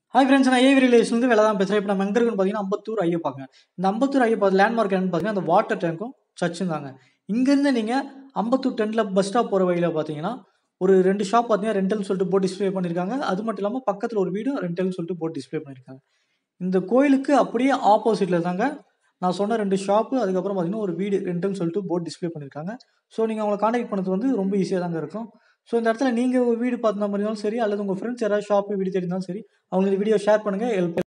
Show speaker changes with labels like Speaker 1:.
Speaker 1: hi friends நான் AV ரிலேஷன்லேருந்து வேலை தான் பேசுகிறேன் இப்போ நம்ம எங்கே இருக்குன்னு பார்த்தீங்கன்னா அம்பத்தூர் ஐயப்பாங்க இந்த அம்பத்தூர் ஐயப்பா லேண்ட்மார்க் என்னன்னு பார்த்தீங்கன்னா அந்த வாட்டர் டேங்க்கும் சர்ச்சும் தாங்க இங்கேருந்து நீங்கள் அம்பத்தூர் டென்னில் பஸ் ஸ்டாப் போகிற வழியில் பார்த்தீங்கன்னா ஒரு ரெண்டு ஷாப் பார்த்தீங்கன்னா ரெண்டல்னு சொல்லிட்டு போர்ட் டிஸ்ப்ளே பண்ணியிருக்காங்க அது மட்டும் இல்லாமல் பக்கத்தில் ஒரு வீடும் ரெண்டல்னு சொல்லிட்டு போர்ட் டிஸ்ப்ளே பண்ணியிருக்காங்க இந்த கோயிலுக்கு அப்படியே ஆப்போசிட்டில் தாங்க நான் சொன்ன ரெண்டு ஷாப்பு அதுக்கப்புறம் பார்த்தீங்கன்னா ஒரு வீடு ரெண்டுன்னு சொல்லிட்டு போர்ட் டிஸ்ப்ளே பண்ணியிருக்காங்க ஸோ நீங்கள் அவங்களை காண்டாக்ட் பண்ணது வந்து ரொம்ப ஈஸியாக தாங்க இருக்கும் ஸோ இந்த இடத்துல நீங்கள் ஒரு வீடு பார்த்த மாதிரி இருந்தாலும் சரி அல்லது உங்கள் ஃப்ரெண்ட்ஸ் யாராவது ஷாப்பு வீடு தேடி இருந்தாலும் சரி அவங்களுக்கு இந்த வீடியோ ஷேர் பண்ணுங்கள் ஹெல்ப்